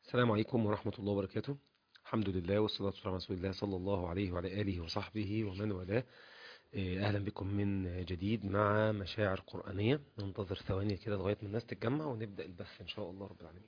السلام عليكم ورحمة الله وبركاته الحمد لله والصلاة والسلام على رسول الله صلى الله عليه وعلى آله وصحبه ومن والاه إيه، أهلا بكم من جديد مع مشاعر قرآنية ننتظر ثواني كده لغاية ما الناس تتجمع ونبدأ البث إن شاء الله رب العالمين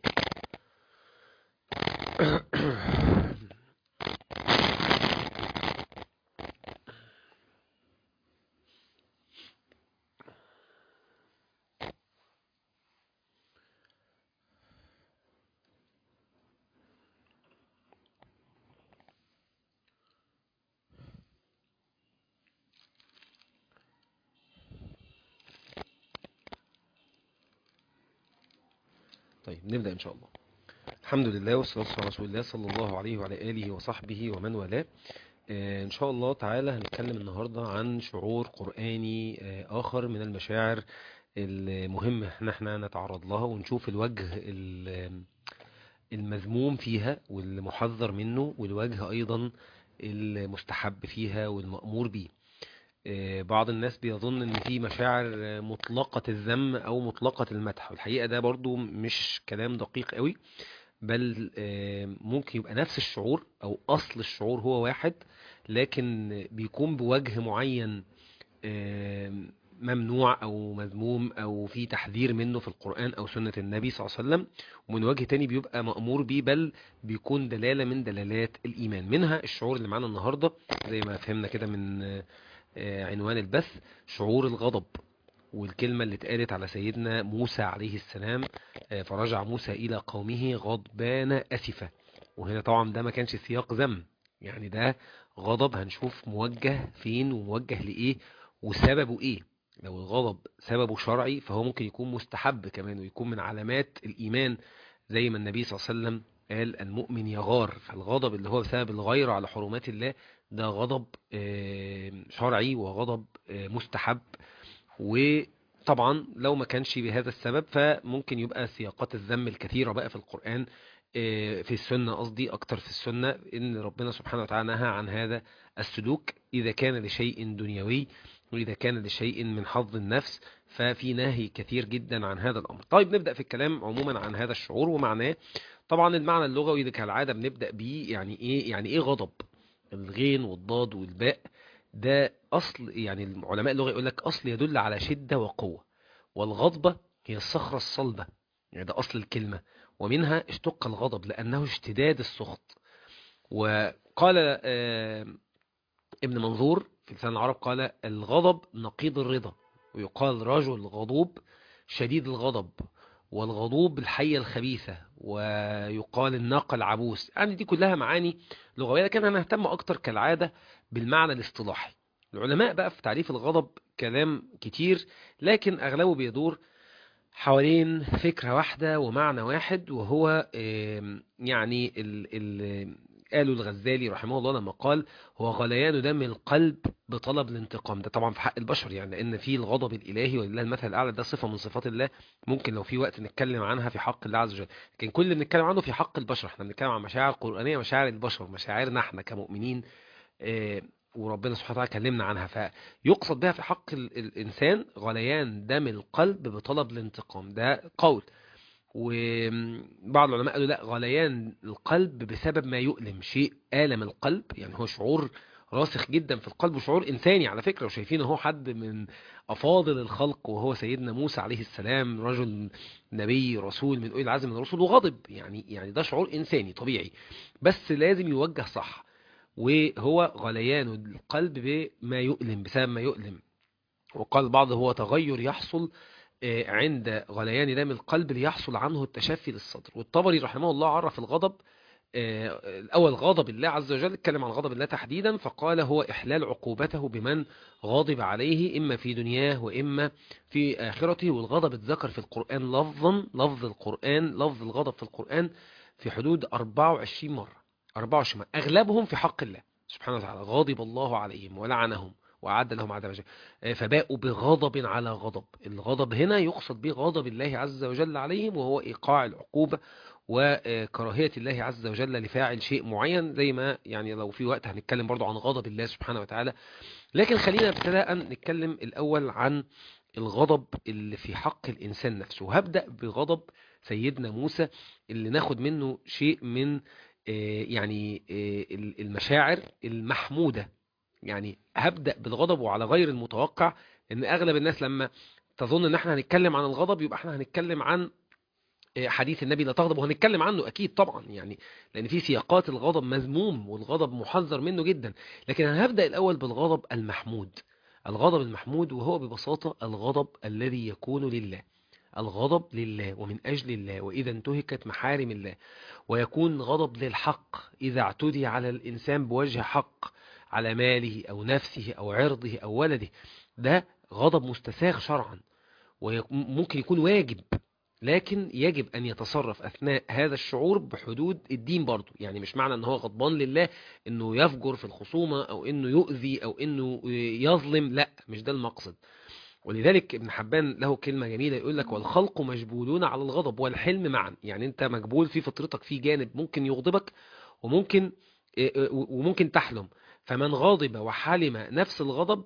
طيب نبدأ إن شاء الله الحمد لله والصلاة والسلام على رسول الله صلى الله عليه وعلى آله وصحبه ومن والاه آه، إن شاء الله تعالى هنتكلم النهاردة عن شعور قرآني آه، آخر من المشاعر المهمة إن احنا نتعرض لها ونشوف الوجه ال- المذموم فيها والمحذر منه والوجه أيضا المستحب فيها والمأمور به آه، بعض الناس بيظن ان في مشاعر آه، مطلقة الذم او مطلقة المدح والحقيقة ده برضو مش كلام دقيق قوي بل آه، ممكن يبقى نفس الشعور او اصل الشعور هو واحد لكن بيكون بوجه معين آه، ممنوع او مذموم او في تحذير منه في القرآن او سنة النبي صلى الله عليه وسلم ومن وجه تاني بيبقى مأمور بيه بل بيكون دلالة من دلالات الإيمان منها الشعور اللي معانا النهاردة زي ما فهمنا كده من آه، آه، عنوان البث شعور الغضب والكلمة اللي اتقالت على سيدنا موسى عليه السلام آه، فرجع موسى إلى قومه غضبان أسفا وهنا طبعا ده ما كانش سياق ذم يعني ده غضب هنشوف موجه فين وموجه لإيه وسببه إيه لو الغضب سببه شرعي فهو ممكن يكون مستحب كمان ويكون من علامات الإيمان زي ما النبي صلى الله عليه وسلم قال المؤمن يغار فالغضب اللي هو بسبب الغيرة على حرمات الله ده غضب آه، شرعي وغضب آه، مستحب وطبعا لو ما كانش بهذا السبب فممكن يبقى سياقات الذم الكثيرة بقى في القرآن آه، في السنة قصدي أكتر في السنة إن ربنا سبحانه وتعالى نهى عن هذا السلوك إذا كان لشيء دنيوي وإذا كان لشيء من حظ النفس ففي نهي كثير جدا عن هذا الأمر طيب نبدأ في الكلام عموما عن هذا الشعور ومعناه طبعا المعنى اللغوي ده كالعادة بنبدأ بيه يعني إيه يعني إيه غضب الغين والضاد والباء ده أصل يعني العلماء اللغة يقول لك أصل يدل على شدة وقوة والغضبة هي الصخرة الصلبة يعني ده أصل الكلمة ومنها اشتق الغضب لأنه اشتداد السخط وقال آه، ابن منظور في لسان العرب قال الغضب نقيض الرضا ويقال رجل غضوب شديد الغضب والغضوب الحية الخبيثة ويقال الناقة العبوس يعني دي كلها معاني لغوية لكن أنا أهتم أكتر كالعادة بالمعنى الاصطلاحي العلماء بقى في تعريف الغضب كلام كتير لكن أغلبه بيدور حوالين فكرة واحدة ومعنى واحد وهو آم، يعني ال ال قالوا الغزالي رحمه الله لما قال هو غليان دم القلب بطلب الانتقام ده طبعا في حق البشر يعني لأن في الغضب الإلهي ولله المثل الأعلى ده صفة من صفات الله ممكن لو في وقت نتكلم عنها في حق الله عز وجل لكن كل اللي بنتكلم عنه في حق البشر احنا بنتكلم عن مشاعر قرآنية مشاعر البشر مشاعرنا احنا كمؤمنين آه، وربنا سبحانه وتعالى كلمنا عنها فيقصد بها في حق ال- الإنسان غليان دم القلب بطلب الانتقام ده قول وبعض العلماء قالوا لا غليان القلب بسبب ما يؤلم شيء آلم القلب يعني هو شعور راسخ جدا في القلب وشعور إنساني على فكرة وشايفين هو حد من أفاضل الخلق وهو سيدنا موسى عليه السلام رجل نبي رسول من أولي العزم من الرسل وغضب يعني يعني ده شعور إنساني طبيعي بس لازم يوجه صح وهو غليان القلب بما يؤلم بسبب ما يؤلم وقال البعض هو تغير يحصل آه، عند غليان دم القلب ليحصل عنه التشفي للصدر والطبري رحمه الله عرف الغضب آه، الأول غضب الله عز وجل اتكلم عن غضب الله تحديدا فقال هو إحلال عقوبته بمن غضب عليه إما في دنياه وإما في آخرته والغضب اتذكر في القرآن لفظا لفظ القرآن لفظ الغضب في القرآن في حدود 24 مرة 24 مرة أغلبهم في حق الله سبحانه وتعالى غضب الله عليهم ولعنهم وأعد لهم عذابا شديدا. آه، فباءوا بغضب على غضب الغضب هنا يقصد به غضب الله عز وجل عليهم وهو إيقاع العقوبة وكراهية الله عز وجل لفاعل شيء معين زي ما يعني لو في وقت هنتكلم برضو عن غضب الله سبحانه وتعالى لكن خلينا ابتداء نتكلم الأول عن الغضب اللي في حق الإنسان نفسه هبدأ بغضب سيدنا موسى اللي ناخد منه شيء من يعني المشاعر المحمودة يعني هبدأ بالغضب وعلى غير المتوقع ان اغلب الناس لما تظن ان احنا هنتكلم عن الغضب يبقى احنا هنتكلم عن حديث النبي لا تغضب وهنتكلم عنه اكيد طبعا يعني لان في سياقات الغضب مذموم والغضب محذر منه جدا لكن انا هبدأ الاول بالغضب المحمود الغضب المحمود وهو ببساطة الغضب الذي يكون لله الغضب لله ومن أجل الله وإذا انتهكت محارم الله ويكون غضب للحق إذا اعتدي على الإنسان بوجه حق على ماله أو نفسه أو عرضه أو ولده ده غضب مستساغ شرعا وممكن يكون واجب لكن يجب أن يتصرف أثناء هذا الشعور بحدود الدين برضه يعني مش معنى أنه هو غضبان لله أنه يفجر في الخصومة أو أنه يؤذي أو أنه يظلم لا مش ده المقصد ولذلك ابن حبان له كلمة جميلة يقول لك والخلق مجبولون على الغضب والحلم معا يعني انت مجبول في فطرتك في جانب ممكن يغضبك وممكن وممكن تحلم فمن غاضب وحلم نفس الغضب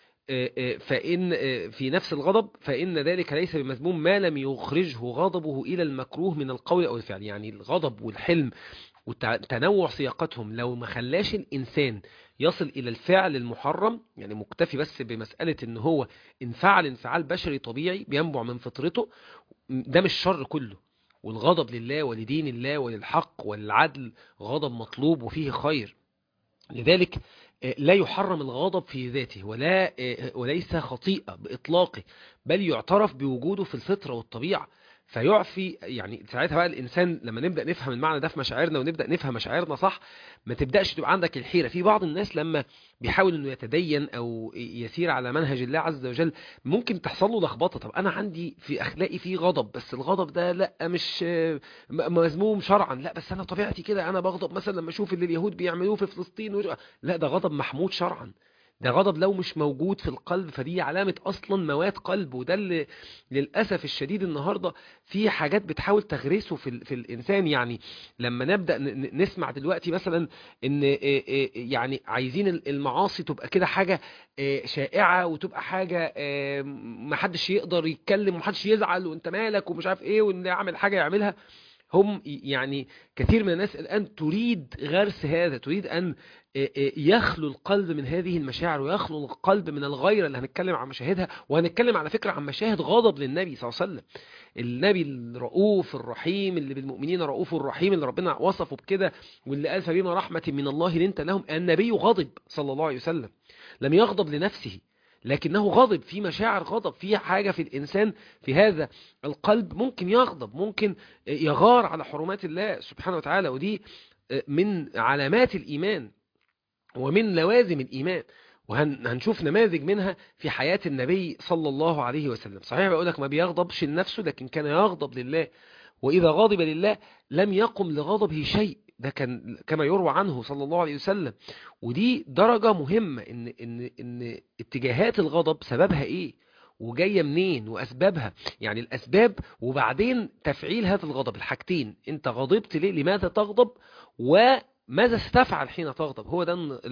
فإن في نفس الغضب فإن ذلك ليس بمذموم ما لم يخرجه غضبه إلى المكروه من القول أو الفعل يعني الغضب والحلم وتنوع سياقتهم لو ما خلاش الإنسان يصل إلى الفعل المحرم يعني مكتفي بس بمسألة إن هو انفعل انفعال بشري طبيعي بينبع من فطرته ده مش شر كله والغضب لله ولدين الله وللحق والعدل غضب مطلوب وفيه خير لذلك لا يحرم الغضب في ذاته ولا وليس خطيئة بإطلاقه بل يعترف بوجوده في الفطرة والطبيعة فيعفي يعني ساعتها بقى الإنسان لما نبدأ نفهم المعنى ده في مشاعرنا ونبدأ نفهم مشاعرنا صح ما تبدأش تبقى عندك الحيرة في بعض الناس لما بيحاول انه يتدين او يسير على منهج الله عز وجل ممكن تحصل له لخبطه طب انا عندي في اخلاقي في غضب بس الغضب ده لا مش مذموم شرعا لا بس انا طبيعتي كده انا بغضب مثلا لما اشوف اللي اليهود بيعملوه في فلسطين وج... لا ده غضب محمود شرعا ده غضب لو مش موجود في القلب فدي علامة أصلا موات قلب وده اللي للأسف الشديد النهاردة في حاجات بتحاول تغرسه في, في الإنسان يعني لما نبدأ نسمع دلوقتي مثلا إن يعني عايزين المعاصي تبقى كده حاجة شائعة وتبقى حاجة محدش يقدر يتكلم ومحدش يزعل وانت مالك ومش عارف ايه وان يعمل حاجة يعملها هم يعني كثير من الناس الآن تريد غرس هذا تريد أن يخلو القلب من هذه المشاعر ويخلو القلب من الغيرة اللي هنتكلم عن مشاهدها وهنتكلم على فكرة عن مشاهد غضب للنبي صلى الله عليه وسلم النبي الرؤوف الرحيم اللي بالمؤمنين رؤوف الرحيم اللي ربنا وصفه بكده واللي قال فبما رحمة من الله لنت لهم النبي غضب صلى الله عليه وسلم لم يغضب لنفسه لكنه غضب في مشاعر غضب في حاجة في الإنسان في هذا القلب ممكن يغضب ممكن يغار على حرمات الله سبحانه وتعالى ودي من علامات الإيمان ومن لوازم الإيمان وهنشوف نماذج منها في حياة النبي صلى الله عليه وسلم صحيح بقولك ما بيغضبش لنفسه لكن كان يغضب لله وإذا غضب لله لم يقم لغضبه شيء ده كان كما يروى عنه صلى الله عليه وسلم ودي درجة مهمة إن, إن, إن اتجاهات الغضب سببها إيه وجاية منين وأسبابها يعني الأسباب وبعدين تفعيل هذا الغضب الحاجتين أنت غضبت ليه لماذا تغضب وماذا ستفعل حين تغضب هو ده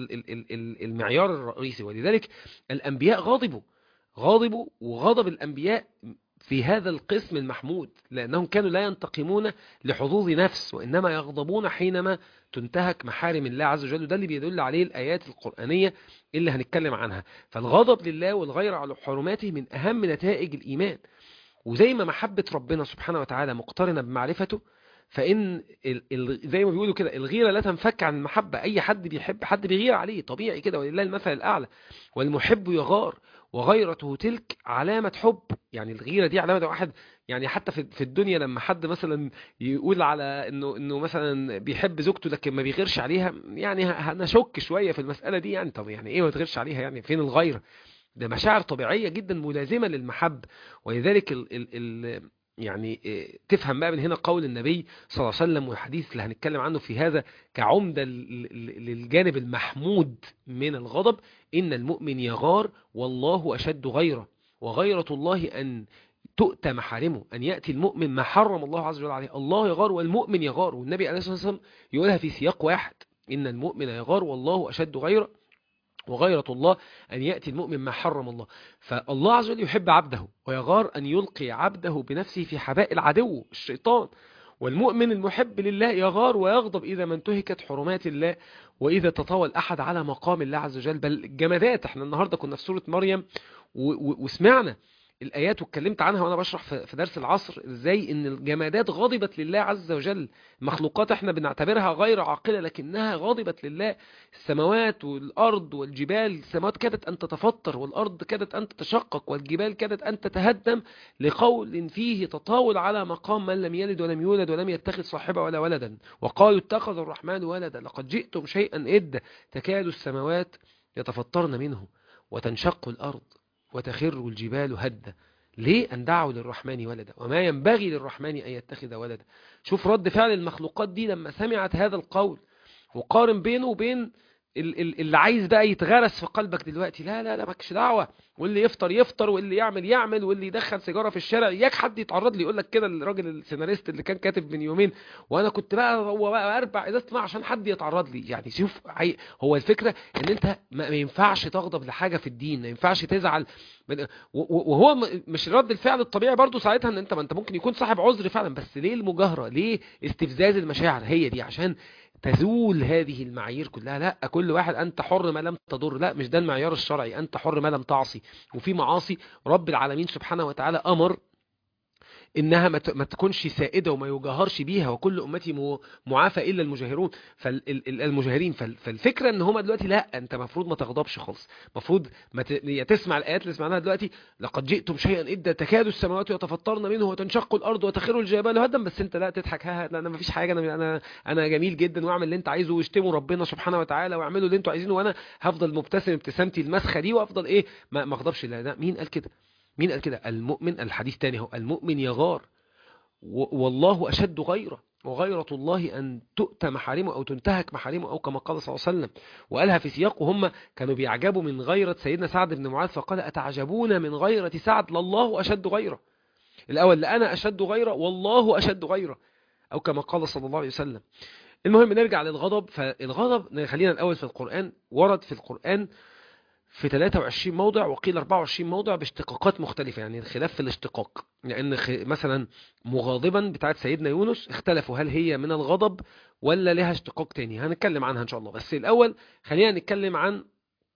المعيار الرئيسي ولذلك الأنبياء غضبوا غضبوا وغضب الأنبياء في هذا القسم المحمود لأنهم كانوا لا ينتقمون لحظوظ نفس وإنما يغضبون حينما تنتهك محارم الله عز وجل ده اللي بيدل عليه الآيات القرآنية اللي هنتكلم عنها فالغضب لله والغير على حرماته من أهم نتائج الإيمان وزي ما محبة ربنا سبحانه وتعالى مقترنة بمعرفته فإن زي ما بيقولوا كده الغيرة لا تنفك عن المحبة أي حد بيحب حد بيغير عليه طبيعي كده ولله المثل الأعلى والمحب يغار وغيرته تلك علامة حب يعني الغيرة دي علامة واحد يعني حتى في في الدنيا لما حد مثلا يقول على انه انه مثلا بيحب زوجته لكن ما بيغيرش عليها يعني هنشك شوية في المسألة دي يعني طب يعني ايه ما تغيرش عليها يعني فين الغيرة ده مشاعر طبيعية جدا ملازمة للمحب ولذلك ال ال ال يعني تفهم بقى من هنا قول النبي صلى الله عليه وسلم والحديث اللي هنتكلم عنه في هذا كعمدة للجانب المحمود من الغضب إن المؤمن يغار والله أشد غيره وغيرة الله أن تؤتى محارمه أن يأتي المؤمن ما حرم الله عز وجل عليه الله يغار والمؤمن يغار والنبي عليه الصلاة والسلام يقولها في سياق واحد إن المؤمن يغار والله أشد غيره وغيرة الله أن يأتي المؤمن ما حرم الله فالله عز وجل يحب عبده ويغار أن يلقي عبده بنفسه في حباء العدو الشيطان والمؤمن المحب لله يغار ويغضب إذا ما انتهكت حرمات الله وإذا تطاول أحد على مقام الله عز وجل بل الجمادات احنا النهاردة كنا في سورة مريم وسمعنا الآيات واتكلمت عنها وأنا بشرح في درس العصر إزاي إن الجمادات غضبت لله عز وجل مخلوقات احنا بنعتبرها غير عاقلة لكنها غضبت لله السماوات والأرض والجبال السماوات كادت أن تتفطر والأرض كادت أن تتشقق والجبال كادت أن تتهدم لقول فيه تطاول على مقام من لم يلد ولم يولد ولم يتخذ صاحبة ولا ولدا وقالوا اتخذ الرحمن ولدا لقد جئتم شيئا إد تكاد السماوات يتفطرن منه وتنشق الأرض وتخر الجبال هدا ليه أن دعوا للرحمن ولدا وما ينبغي للرحمن أن يتخذ ولدا شوف رد فعل المخلوقات دي لما سمعت هذا القول وقارن بينه وبين اللي عايز بقى يتغرس في قلبك دلوقتي لا لا لا مالكش دعوه واللي يفطر يفطر واللي يعمل يعمل واللي يدخل سيجاره في الشارع اياك حد يتعرض لي يقول لك كده الراجل السيناريست اللي كان كاتب من يومين وانا كنت بقى هو بقى اربع ازازه ماء عشان حد يتعرض لي يعني شوف هو الفكره ان انت ما ينفعش تغضب لحاجه في الدين ما ينفعش تزعل وهو مش رد الفعل الطبيعي برضو ساعتها ان انت ما انت ممكن يكون صاحب عذر فعلا بس ليه المجاهره ليه استفزاز المشاعر هي دي عشان تزول هذه المعايير كلها لا كل واحد أنت حر ما لم تضر لا مش ده المعيار الشرعي أنت حر ما لم تعصي وفي معاصي رب العالمين سبحانه وتعالى أمر انها ما تكونش سائده وما يجاهرش بيها وكل امتي معافى الا المجاهرون فالمجاهرين فالفكره ان هما دلوقتي لا انت المفروض ما تغضبش خالص المفروض ما تسمع الايات اللي سمعناها دلوقتي لقد جئتم شيئا ادا تكاد السماوات يتفطرن منه وتنشق الارض وتخر الجبال هدا بس انت لا تضحك ها لا انا ما فيش حاجه انا انا انا جميل جدا واعمل اللي انت عايزه واشتموا ربنا سبحانه وتعالى واعملوا اللي انتوا عايزينه وانا هفضل مبتسم ابتسامتي المسخه دي وافضل ايه ما اغضبش لا مين قال كده مين قال كده المؤمن الحديث تاني هو المؤمن يغار والله أشد غيره وغيرة الله أن تؤتى محارمه أو تنتهك محارمه أو كما قال صلى الله عليه وسلم وقالها في سياق وهم كانوا بيعجبوا من غيرة سيدنا سعد بن معاذ فقال أتعجبون من غيرة سعد لله أشد غيره الأول لأنا أشد غيره والله أشد غيره أو كما قال صلى الله عليه وسلم المهم نرجع للغضب فالغضب خلينا الأول في القرآن ورد في القرآن في 23 موضع وقيل 24 موضع باشتقاقات مختلفة يعني الخلاف في الاشتقاق لأن يعني مثلا مغاضبا بتاعت سيدنا يونس اختلفوا هل هي من الغضب ولا لها اشتقاق تاني هنتكلم عنها إن شاء الله بس الأول خلينا نتكلم عن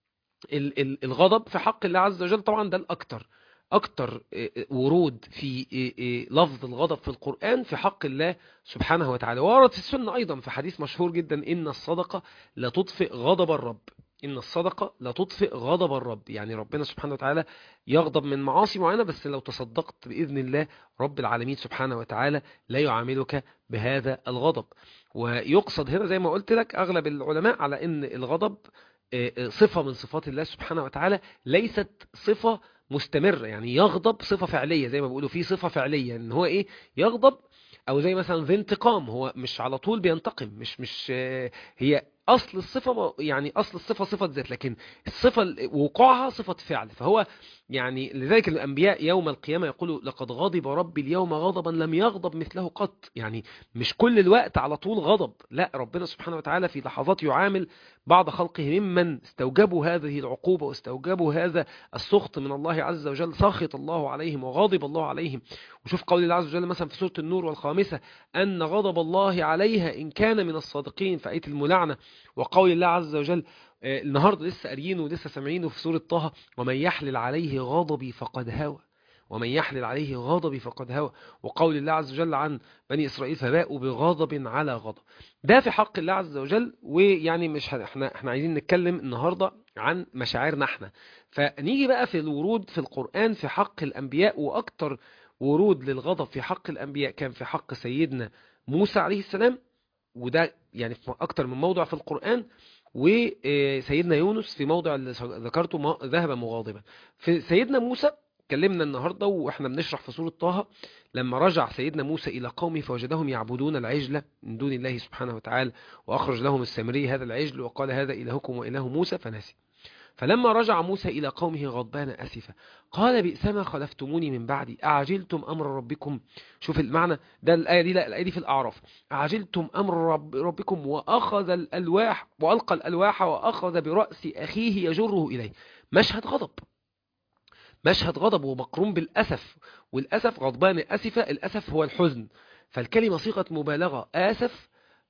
الغضب في حق الله عز وجل طبعا ده الأكتر أكتر ورود في لفظ الغضب في القرآن في حق الله سبحانه وتعالى ورد في السنة أيضا في حديث مشهور جدا إن الصدقة لا تطفئ غضب الرب إن الصدقة لا تطفئ غضب الرب يعني ربنا سبحانه وتعالى يغضب من معاصي معينة بس لو تصدقت بإذن الله رب العالمين سبحانه وتعالى لا يعاملك بهذا الغضب ويقصد هنا زي ما قلت لك أغلب العلماء على أن الغضب صفة من صفات الله سبحانه وتعالى ليست صفة مستمرة يعني يغضب صفة فعلية زي ما بيقولوا في صفة فعلية ان هو ايه يغضب او زي مثلا ذي انتقام هو مش على طول بينتقم مش مش هي اصل الصفة يعني اصل الصفة صفة ذات لكن الصفة وقوعها صفة فعل فهو يعني لذلك الانبياء يوم القيامة يقولوا لقد غضب ربي اليوم غضبا لم يغضب مثله قط يعني مش كل الوقت على طول غضب لا ربنا سبحانه وتعالى في لحظات يعامل بعض خلقه ممن استوجبوا هذه العقوبة واستوجبوا هذا السخط من الله عز وجل ساخط الله عليهم وغاضب الله عليهم وشوف قول الله عز وجل مثلا في سورة النور والخامسة أن غضب الله عليها إن كان من الصادقين في آية الملعنة وقول الله عز وجل النهاردة لسه قاريينه ولسه سامعينه في سورة طه ومن يحلل عليه غضبي فقد هوى ومن يحلل عليه غضبي فقد هوى وقول الله عز وجل عن بني إسرائيل فباءوا بغضب على غضب ده في حق الله عز وجل ويعني مش احنا احنا عايزين نتكلم النهاردة عن مشاعرنا احنا فنيجي بقى في الورود في القرآن في حق الأنبياء وأكتر ورود للغضب في حق الأنبياء كان في حق سيدنا موسى عليه السلام وده يعني في أكتر من موضع في القرآن وسيدنا يونس في موضع اللي ذكرته ذهب مغاضبا في سيدنا موسى اتكلمنا النهاردة واحنا بنشرح في سورة طه لما رجع سيدنا موسى إلى قومه فوجدهم يعبدون العجل من دون الله سبحانه وتعالى وأخرج لهم السامري هذا العجل وقال هذا إلهكم وإله موسى فنسي فلما رجع موسى إلى قومه غضبان أسفا قال بئسما خلفتموني من بعدي أعجلتم أمر ربكم شوف المعنى ده الآية دي لا الآية دي في الأعراف أعجلتم أمر رب ربكم وأخذ الألواح وألقى الألواح وأخذ برأس أخيه يجره إليه مشهد غضب مشهد غضب ومقرون بالأسف والأسف غضبان أسفة الأسف هو الحزن فالكلمة صيغة مبالغة آسف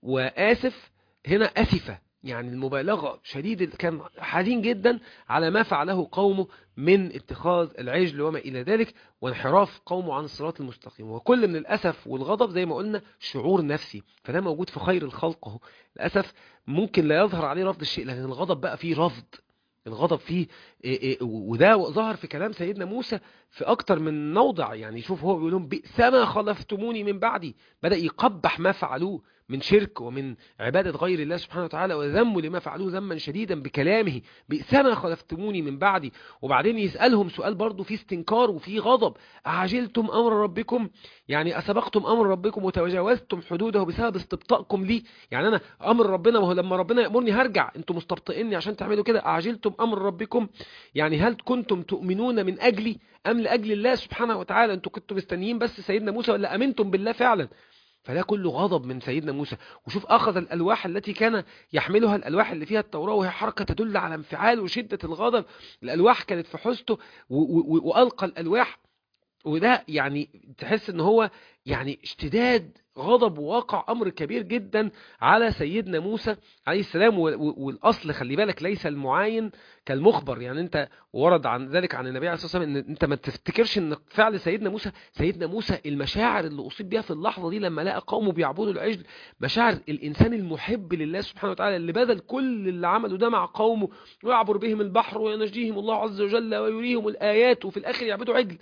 وآسف هنا أسفة يعني المبالغة شديد كان حزين جدا على ما فعله قومه من اتخاذ العجل وما إلى ذلك وانحراف قومه عن الصراط المستقيم وكل من الأسف والغضب زي ما قلنا شعور نفسي فده موجود في خير الخلق اهو الأسف ممكن لا يظهر عليه رفض الشيء لكن الغضب بقى فيه رفض الغضب فيه إيه إيه وده ظهر في كلام سيدنا موسى في أكتر من موضع يعني شوف هو بيقول لهم بئسما خلفتموني من بعدي بدأ يقبح ما فعلوه من شرك ومن عبادة غير الله سبحانه وتعالى وذموا لما فعلوه ذما شديدا بكلامه بئسما خلفتموني من بعدي وبعدين يسألهم سؤال برضه فيه استنكار وفيه غضب أعجلتم أمر ربكم يعني أسبقتم أمر ربكم وتجاوزتم حدوده بسبب استبطائكم لي يعني أنا أمر ربنا وهو لما ربنا يأمرني هرجع أنتم مستبطئيني عشان تعملوا كده أعجلتم أمر ربكم يعني هل كنتم تؤمنون من أجلي أم لأجل الله سبحانه وتعالى أنتم كنتم مستنيين بس سيدنا موسى ولا أمنتم بالله فعلا فده كله غضب من سيدنا موسى وشوف أخذ الألواح التي كان يحملها الألواح اللي فيها التوراة وهي حركة تدل على انفعال وشدة الغضب الألواح كانت في حسته وألقى الألواح وده يعني تحس ان هو يعني اشتداد غضب وواقع امر كبير جدا على سيدنا موسى عليه السلام والاصل خلي بالك ليس المعاين كالمخبر يعني انت ورد عن ذلك عن النبي عليه الصلاه والسلام ان انت ما تفتكرش ان فعل سيدنا موسى سيدنا موسى المشاعر اللي اصيب بها في اللحظه دي لما لقى قومه بيعبدوا العجل مشاعر الانسان المحب لله سبحانه وتعالى اللي بذل كل اللي عمله ده مع قومه ويعبر بهم البحر وينجيهم الله عز وجل ويريهم الايات وفي الاخر يعبدوا عجل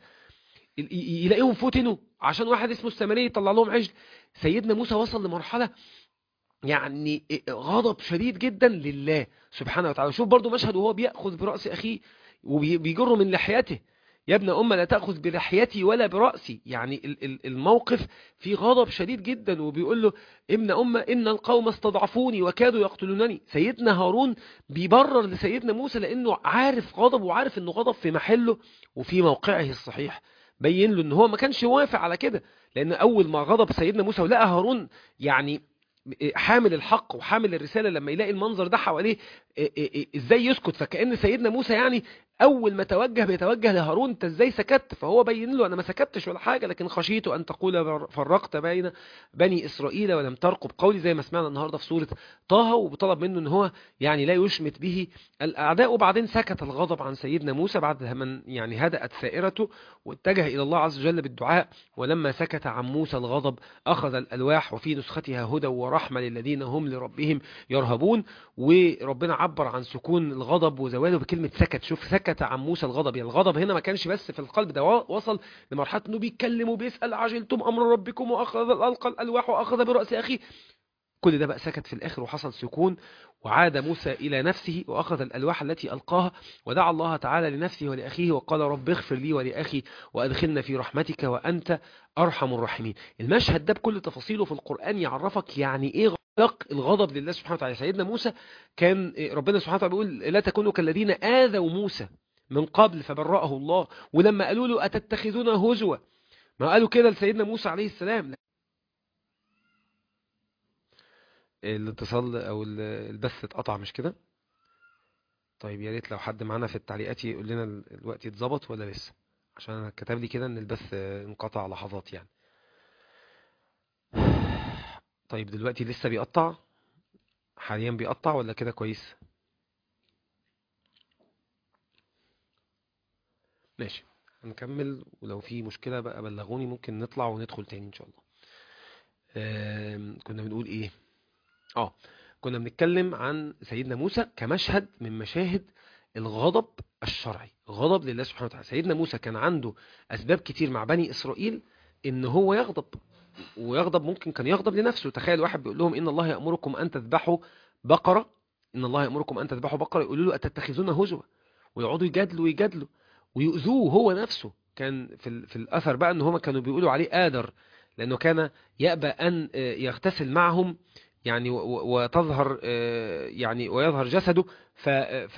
يلاقيهم فتنوا عشان واحد اسمه السامري يطلع لهم عجل سيدنا موسى وصل لمرحلة يعني غضب شديد جدا لله سبحانه وتعالى شوف برضو مشهد وهو بيأخذ برأس أخيه وبيجره من لحيته يا ابن أمة لا تأخذ بلحيتي ولا برأسي يعني الموقف فيه غضب شديد جدا وبيقول له ابن أمة إن القوم استضعفوني وكادوا يقتلونني سيدنا هارون بيبرر لسيدنا موسى لأنه عارف غضب وعارف أنه غضب في محله وفي موقعه الصحيح بين له ان هو ما كانش موافق على كده لان اول ما غضب سيدنا موسى ولقى هارون يعني حامل الحق وحامل الرسالة لما يلاقي المنظر ده حواليه ازاي يسكت فكأن سيدنا موسى يعني اول ما توجه بيتوجه لهارون انت ازاي سكت فهو بين له انا ما سكتش ولا حاجة لكن خشيت ان تقول فرقت بين بني اسرائيل ولم ترقب قولي زي ما سمعنا النهاردة في سورة طه وطلب منه ان هو يعني لا يشمت به الاعداء وبعدين سكت الغضب عن سيدنا موسى بعد من يعني هدأت سائرته واتجه الى الله عز وجل بالدعاء ولما سكت عن موسى الغضب اخذ الالواح وفي نسختها هدى ورحمة للذين هم لربهم يرهبون وربنا عبر عن سكون الغضب وزواله بكلمة سكت شوف سكت عن موسى الغضب يعني الغضب هنا ما كانش بس في القلب ده وصل لمرحلة انه بيتكلم وبيسأل عجلتم امر ربكم واخذ القى الالواح واخذ برأس اخيه كل ده بقى سكت في الآخر وحصل سكون وعاد موسى إلى نفسه وأخذ الألواح التي ألقاها ودعا الله تعالى لنفسه ولأخيه وقال رب اغفر لي ولأخي وأدخلنا في رحمتك وأنت أرحم الراحمين المشهد ده بكل تفاصيله في القرآن يعرفك يعني إيه غلق الغضب لله سبحانه وتعالى سيدنا موسى كان ربنا سبحانه وتعالى بيقول لا تكونوا كالذين آذوا موسى من قبل فبرأه الله ولما قالوا له أتتخذون هزوا ما قالوا كده لسيدنا موسى عليه السلام الاتصال او البث اتقطع مش كده طيب يا ريت لو حد معانا في التعليقات يقول لنا الوقت اتظبط ولا لسه عشان انا كتب لي كده ان البث انقطع لحظات يعني طيب دلوقتي لسه بيقطع حاليا بيقطع ولا كده كويس ماشي هنكمل ولو في مشكلة بقى بلغوني ممكن نطلع وندخل تاني ان شاء الله كنا بنقول ايه اه كنا بنتكلم عن سيدنا موسى كمشهد من مشاهد الغضب الشرعي غضب لله سبحانه وتعالى سيدنا موسى كان عنده أسباب كتير مع بني إسرائيل إن هو يغضب ويغضب ممكن كان يغضب لنفسه تخيل واحد بيقول لهم إن الله يأمركم أن تذبحوا بقرة إن الله يأمركم أن تذبحوا بقرة يقولوا له أتتخذون هزوا ويقعدوا يجادلوا ويجادلوا ويؤذوه هو نفسه كان في, في الأثر بقى إن هما كانوا بيقولوا عليه آدر لأنه كان يأبى أن يغتسل معهم يعني و- و- وتظهر آه، يعني ويظهر جسده ف-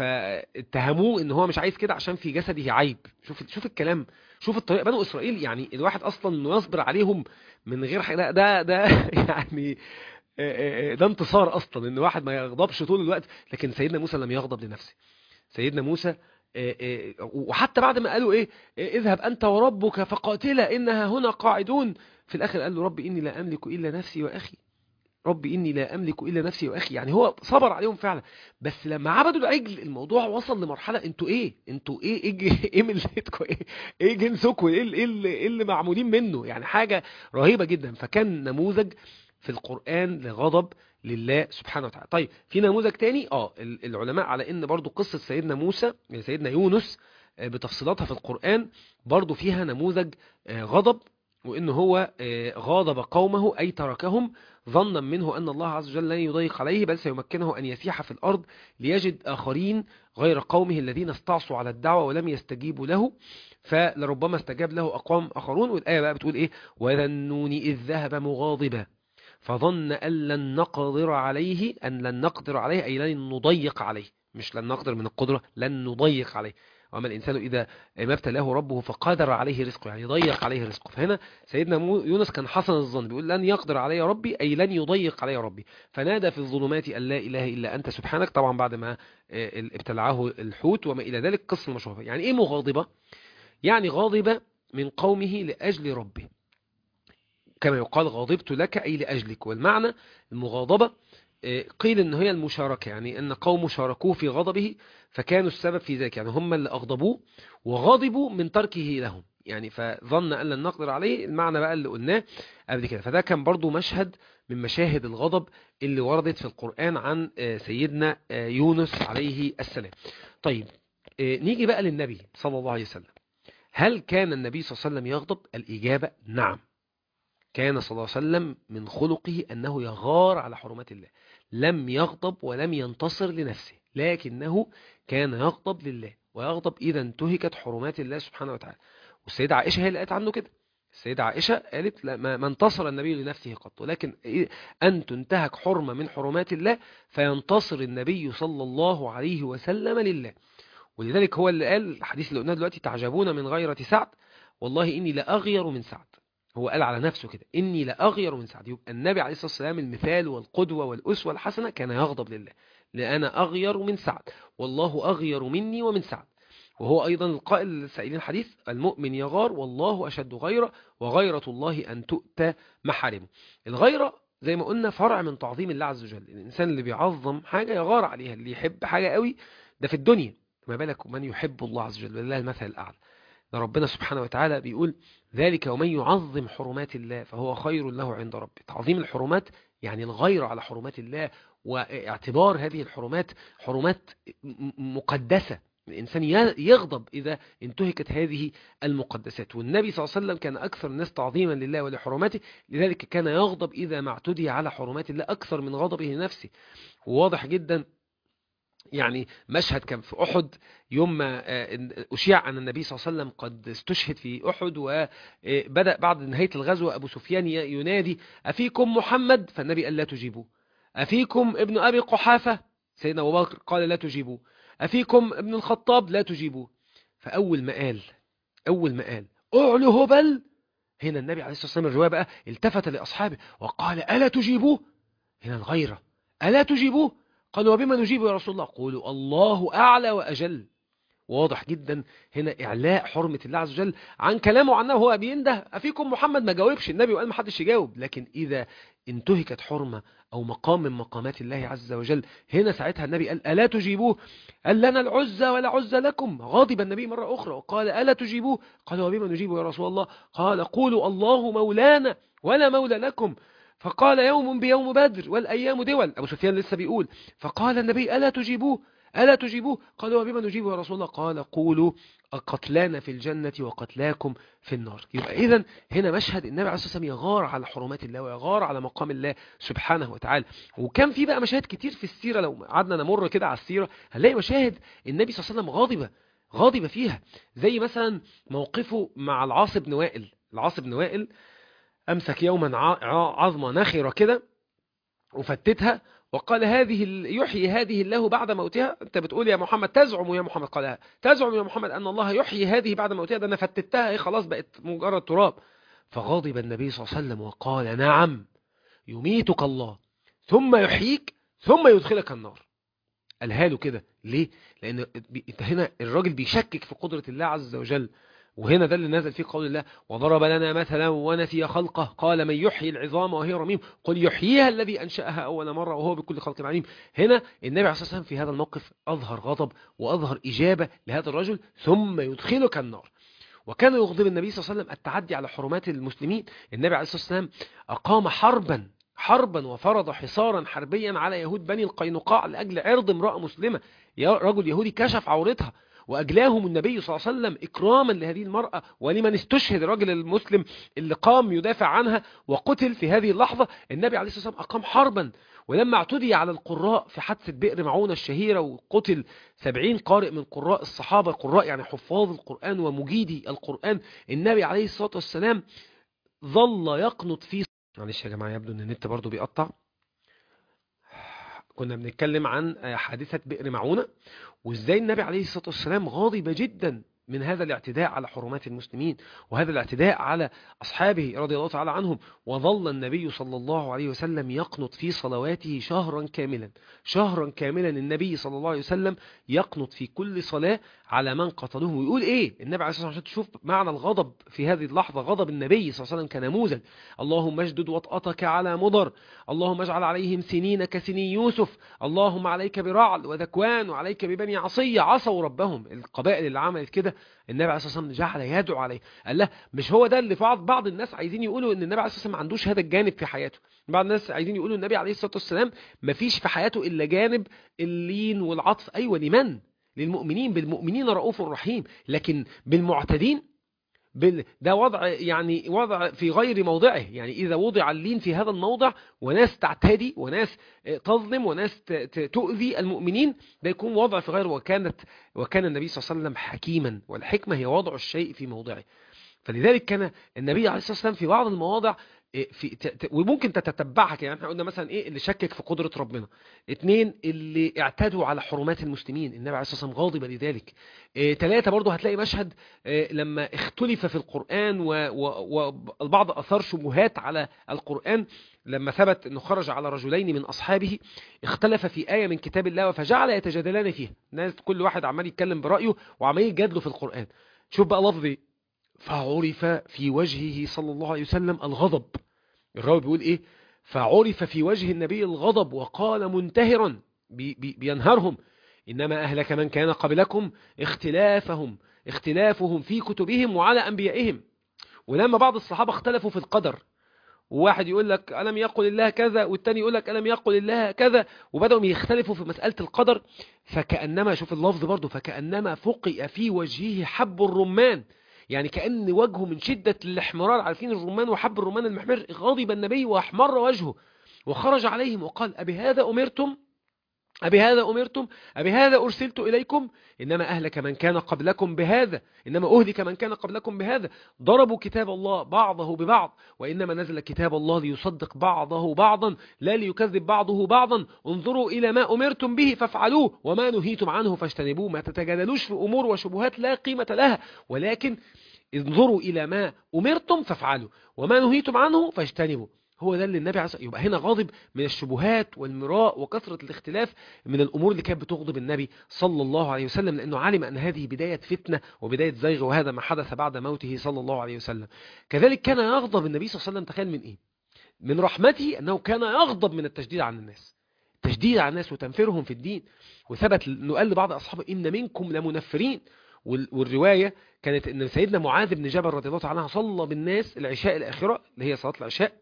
فاتهموه ان هو مش عايز كده عشان في جسده عيب شوف شوف الكلام شوف الطريقه بنو اسرائيل يعني الواحد اصلا انه يصبر عليهم من غير حاجه ده ده, ده يعني آه، آه، ده انتصار اصلا ان واحد ما يغضبش طول الوقت لكن سيدنا موسى لم يغضب لنفسه سيدنا موسى آه، آه، وحتى بعد ما قالوا ايه آه، اذهب انت وربك فقاتلا انها هنا قاعدون في الاخر قال له رب اني لا املك الا نفسي واخي رب اني لا املك الا نفسي واخي يعني هو صبر عليهم فعلا بس لما عبدوا العجل الموضوع وصل لمرحله انتوا ايه انتوا ايه ايه ج- ايه ملتكم ايه ايه جنسكم ايه اللي, ايه اللي, إيه اللي معمولين منه يعني حاجه رهيبه جدا فكان نموذج في القران لغضب لله سبحانه وتعالى طيب في نموذج تاني اه ال- العلماء على ان برضو قصه سيدنا موسى سيدنا يونس آه، بتفصيلاتها في القران برضو فيها نموذج آه، غضب وان هو آه، غاضب قومه اي تركهم ظنا منه أن الله عز وجل لن يضيق عليه بل سيمكنه أن يسيح في الأرض ليجد آخرين غير قومه الذين استعصوا على الدعوة ولم يستجيبوا له فلربما استجاب له أقوام آخرون والآية بقى بتقول إيه وذا النون إذ ذهب مغاضبا فظن أن لن نقدر عليه أن لن نقدر عليه أي لن نضيق عليه مش لن نقدر من القدرة لن نضيق عليه وأما الإنسان إذا ما ابتلاه ربه فقدر عليه رزقه يعني ضيق عليه رزقه فهنا سيدنا مو- يونس كان حسن الظن بيقول لن يقدر علي ربي أي لن يضيق علي ربي فنادى في الظلمات أن لا إله إلا أنت سبحانك طبعا بعد ما آه، ابتلعه الحوت وما إلى ذلك قصة مشهورة يعني إيه مغاضبة يعني غاضبة من قومه لأجل ربه كما يقال غاضبت لك أي لأجلك والمعنى المغاضبة آه، قيل ان هي المشاركة يعني ان قوم شاركوه في غضبه فكانوا السبب في ذلك يعني هم اللي اغضبوه وغضبوا من تركه لهم يعني فظن ان لن نقدر عليه المعنى بقى اللي قلناه قبل كده فده كان برضو مشهد من مشاهد الغضب اللي وردت في القرآن عن آه، سيدنا آه، يونس عليه السلام طيب آه، نيجي بقى للنبي صلى الله عليه وسلم هل كان النبي صلى الله عليه وسلم يغضب الإجابة نعم كان صلى الله عليه وسلم من خلقه أنه يغار على حرمات الله لم يغضب ولم ينتصر لنفسه لكنه كان يغضب لله ويغضب إذا انتهكت حرمات الله سبحانه وتعالى والسيدة عائشة هي اللي قالت عنه كده السيدة عائشة قالت لا ما ما انتصر النبي لنفسه قط ولكن إيه أن تنتهك حرمة من حرمات الله فينتصر النبي صلى الله عليه وسلم لله ولذلك هو اللي قال الحديث اللي قلناه دلوقتي تعجبون من غيرة سعد والله إني لأغير من سعد هو قال على نفسه كده إني لأغير من سعد يبقى النبي عليه الصلاة والسلام المثال والقدوة والأسوة الحسنة كان يغضب لله لأنا أغير من سعد والله أغير مني ومن سعد وهو أيضا القائل للسائلين الحديث المؤمن يغار والله أشد غيرة وغيرة الله أن تؤتى محارمه الغيرة زي ما قلنا فرع من تعظيم الله عز وجل الإنسان اللي بيعظم حاجة يغار عليها اللي يحب حاجة قوي ده في الدنيا ما بالك من يحب الله عز وجل ولله المثل الأعلى ده ربنا سبحانه وتعالى بيقول ذلك ومن يعظم حرمات الله فهو خير له عند ربه تعظيم الحرمات يعني الغير على حرمات الله واعتبار هذه الحرمات حرمات م- مقدسة الإنسان ي- يغضب إذا انتهكت هذه المقدسات والنبي صلى الله عليه وسلم كان أكثر الناس تعظيما لله ولحرماته لذلك كان يغضب إذا ما اعتدي على حرمات الله أكثر من غضبه لنفسه وواضح جدا يعني مشهد كان في أحد يوم ما آه، أشيع أن النبي صلى الله عليه وسلم قد استشهد في أحد وبدأ بعد نهاية الغزوة أبو سفيان ي- ينادي أفيكم محمد فالنبي قال لا تجيبوه أفيكم ابن أبي قحافة سيدنا أبو بكر قال لا تجيبوه أفيكم ابن الخطاب لا تجيبوه فأول ما قال أول ما قال أعلو هبل هنا النبي عليه الصلاة والسلام الرواية بقى التفت لأصحابه وقال ألا تجيبوه هنا الغيرة ألا تجيبوه قالوا وبما نجيب يا رسول الله قولوا الله أعلى وأجل واضح جدا هنا إعلاء حرمة الله عز وجل عن كلامه عنه هو بينده أفيكم محمد ما جاوبش النبي وقال ما حدش يجاوب لكن إذا انتهكت حرمة أو مقام من مقامات الله عز وجل هنا ساعتها النبي قال ألا تجيبوه قال لنا العزة ولا عزة لكم غاضب النبي مرة أخرى وقال ألا تجيبوه قال وبما نجيبه يا رسول الله قال قولوا الله مولانا ولا مولى لكم فقال يوم بيوم بدر والأيام دول أبو سفيان لسه بيقول فقال النبي ألا تجيبوه ألا تجيبوه قالوا وبما نجيبه يا رسول الله قال قولوا قتلانا في الجنة وقتلاكم في النار يبقى إذا هنا مشهد النبي عليه الصلاة والسلام يغار على حرمات الله ويغار على مقام الله سبحانه وتعالى وكان في بقى مشاهد كتير في السيرة لو قعدنا نمر كده على السيرة هنلاقي مشاهد النبي صلى الله عليه وسلم غاضبة غاضبة فيها زي مثلا موقفه مع العاص بن وائل العاص بن وائل أمسك يوما ع- ع- عظمة نخرة كده وفتتها وقال هذه ال- يحيي هذه الله بعد موتها انت بتقول يا محمد تزعم يا محمد قال تزعم يا محمد ان الله يحيي هذه بعد موتها ده انا فتتها هي خلاص بقت مجرد تراب فغضب النبي صلى الله عليه وسلم وقال نعم يميتك الله ثم يحييك ثم يدخلك النار قالها له كده ليه لان بي- انت هنا الراجل بيشكك في قدرة الله عز وجل وهنا ده اللي نزل فيه قول الله وضرب لنا مثلا ونسي خلقه قال من يحيي العظام وهي رميم قل يحييها الذي أنشأها أول مرة وهو بكل خلق عليم هنا النبي عليه الصلاة والسلام في هذا الموقف أظهر غضب وأظهر إجابة لهذا الرجل ثم يدخلك النار وكان يغضب النبي صلى الله عليه وسلم التعدي على حرمات المسلمين النبي عليه الصلاة والسلام أقام حربا حربا وفرض حصارا حربيا على يهود بني القينقاع لأجل عرض امرأة مسلمة يا رجل يهودي كشف عورتها وأجلاهم النبي صلى الله عليه وسلم إكراما لهذه المرأة ولمن استشهد الرجل المسلم اللي قام يدافع عنها وقتل في هذه اللحظة النبي عليه الصلاة والسلام أقام حربا ولما اعتدي على القراء في حادثة بئر معونة الشهيرة وقتل سبعين قارئ من قراء الصحابة قراء يعني حفاظ القرآن ومجيدي القرآن النبي عليه الصلاة والسلام ظل يقنط في معلش يا جماعة يبدو ان النت برضو بيقطع كنا بنتكلم عن حادثة بئر معونة وازاي النبي عليه الصلاة والسلام غاضب جدا من هذا الاعتداء على حرمات المسلمين وهذا الاعتداء على أصحابه رضي الله تعالى عنهم وظل النبي صلى الله عليه وسلم يقنط في صلواته شهرا كاملا شهرا كاملا النبي صلى الله عليه وسلم يقنط في كل صلاة على من قتلوه ويقول ايه النبي عليه الصلاة والسلام عشان تشوف معنى الغضب في هذه اللحظة غضب النبي صلى الله عليه وسلم كنموذج اللهم اجدد وطأتك على مضر اللهم اجعل عليهم سنين كسني يوسف اللهم عليك برعل وذكوان وعليك ببني عصية عصوا ربهم القبائل اللي عملت كده النبي عليه الصلاة والسلام جعل يدعو عليه قال له مش هو ده اللي بعض بعض الناس عايزين يقولوا ان النبي عليه الصلاة والسلام ما عندوش هذا الجانب في حياته بعض الناس عايزين يقولوا النبي عليه الصلاة والسلام ما فيش في حياته الا جانب اللين والعطف ايوه لمن للمؤمنين بالمؤمنين رؤوف رحيم لكن بالمعتدين بال... ده وضع يعني وضع في غير موضعه يعني إذا وضع اللين في هذا الموضع وناس تعتدي وناس تظلم وناس ت... ت... تؤذي المؤمنين ده يكون وضع في غير وكانت وكان النبي صلى الله عليه وسلم حكيما والحكمة هي وضع الشيء في موضعه فلذلك كان النبي عليه الصلاة والسلام في بعض المواضع في ت... ت... وممكن تتتبعها يعني احنا قلنا مثلا ايه اللي شكك في قدرة ربنا اتنين اللي اعتدوا على حرمات المسلمين النبي عليه الصلاة والسلام غاضب لذلك اه تلاتة برضو هتلاقي مشهد اه لما اختلف في القرآن والبعض أثار شبهات على القرآن لما ثبت انه خرج على رجلين من أصحابه اختلف في آية من كتاب الله فجعل يتجادلان فيها الناس كل واحد عمال يتكلم برأيه وعمال يجادله في القرآن شوف بقى لفظي فعرف في وجهه صلى الله عليه وسلم الغضب الراوي بيقول ايه فعرف في وجه النبي الغضب وقال منتهرا بي بي بينهرهم إنما أهلك من كان قبلكم اختلافهم اختلافهم في كتبهم وعلى أنبيائهم ولما بعض الصحابة اختلفوا في القدر وواحد يقول لك ألم يقل الله كذا والتاني يقول لك ألم يقل الله كذا وبدأوا يختلفوا في مسألة القدر فكأنما شوف اللفظ برضه فكأنما فقئ في وجهه حب الرمان يعني كأن وجهه من شدة الاحمرار عارفين الرمان وحب الرمان المحمر غضب النبي واحمر وجهه وخرج عليهم وقال أبي هذا أمرتم أبي هذا أمرتم أبي هذا أرسلت إليكم إنما أهلك من كان قبلكم بهذا إنما أهلك من كان قبلكم بهذا ضربوا كتاب الله بعضه ببعض وإنما نزل كتاب الله ليصدق بعضه بعضا لا ليكذب بعضه بعضا انظروا إلى ما أمرتم به فافعلوه وما نهيتم عنه فاجتنبوه ما تتجادلوش في أمور وشبهات لا قيمة لها ولكن انظروا إلى ما أمرتم فافعلوا وما نهيتم عنه فاجتنبوا هو ده اللي النبي عز يبقى هنا غاضب من الشبهات والمراء وكثرة الاختلاف من الأمور اللي كانت بتغضب النبي صلى الله عليه وسلم لأنه علم أن هذه بداية فتنة وبداية زيغ وهذا ما حدث بعد موته صلى الله عليه وسلم كذلك كان يغضب النبي صلى الله عليه وسلم تخيل من إيه من رحمته أنه كان يغضب من التشديد عن الناس التشديد على الناس وتنفيرهم في الدين وثبت أنه قال لبعض أصحابه إن منكم لمنفرين والرواية كانت أن سيدنا معاذ بن جبل رضي الله تعالى عنه صلى بالناس العشاء الآخرة اللي هي صلاة العشاء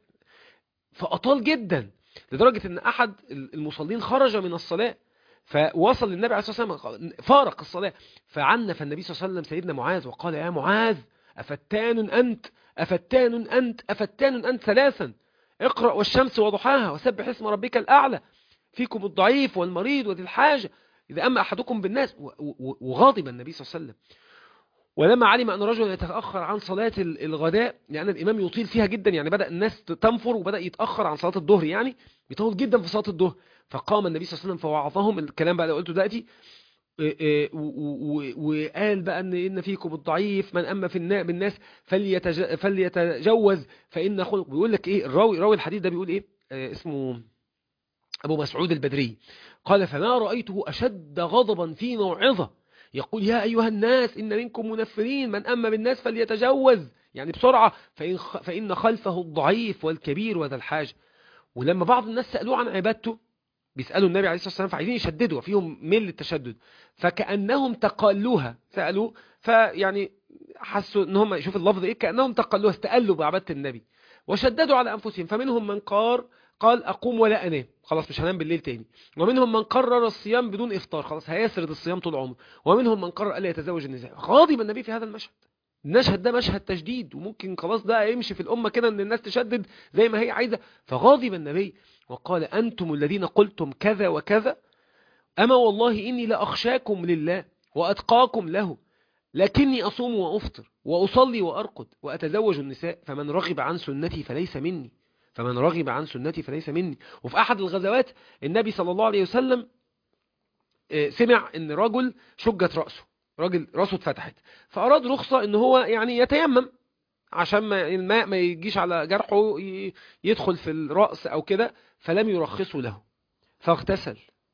فأطال جدا لدرجة أن أحد المصلين خرج من الصلاة فوصل للنبي عليه الصلاة والسلام فارق الصلاة فعنف النبي صلى الله عليه وسلم سيدنا معاذ وقال يا معاذ أفتان أنت أفتان أنت أفتان أنت ثلاثا اقرأ والشمس وضحاها وسبح اسم ربك الأعلى فيكم الضعيف والمريض وذي الحاجة إذا أما أحدكم بالناس وغاضب النبي صلى الله عليه وسلم ولما علم أن رجلا يتأخر عن صلاة ال- الغداء لأن الإمام يطيل فيها جدا يعني بدأ الناس تنفر وبدأ يتأخر عن صلاة الظهر يعني يطول جدا في صلاة الظهر فقام النبي صلى الله عليه وسلم فوعظهم الكلام بقى اللي قلته دلوقتي إيه إيه و- و- و- وقال بقى ان ان فيكم الضعيف من اما في النا- بالناس فليتج... فليتجوز فان خلق بيقول لك ايه الراوي راوي الحديث ده بيقول ايه آه اسمه ابو مسعود البدري قال فما رايته اشد غضبا في موعظه يقول يا ايها الناس ان منكم منفرين من اما بالناس فليتجوز يعني بسرعه فان خ... فان خلفه الضعيف والكبير وذا الحاجه ولما بعض الناس سالوه عن عبادته بيسالوا النبي عليه الصلاه والسلام فعايزين يشددوا فيهم ميل التشدد فكانهم تقلوها سالوه فيعني حسوا ان هم شوف اللفظ ايه كانهم تقلوها استقلوا بعباده النبي وشددوا على انفسهم فمنهم من قار قال اقوم ولا انام خلاص مش هنام بالليل تاني ومنهم من قرر الصيام بدون افطار خلاص هيسرد الصيام طول عمره ومنهم من قرر الا يتزوج النساء غاضب النبي في هذا المشهد المشهد ده مشهد تشديد وممكن خلاص ده يمشي في الامه كده ان الناس تشدد زي ما هي عايزه فغاضب النبي وقال انتم الذين قلتم كذا وكذا اما والله اني لاخشاكم لله واتقاكم له لكني أصوم وأفطر وأصلي وأرقد وأتزوج النساء فمن رغب عن سنتي فليس مني فمن رغب عن سنتي فليس مني وفي أحد الغزوات النبي صلى الله عليه وسلم آه، سمع أن رجل شجت رأسه راجل رأسه اتفتحت فأراد رخصة أن هو يعني يتيمم عشان ما الماء ما يجيش على جرحه ي- يدخل في الرأس أو كده فلم يرخصوا له فاغتسل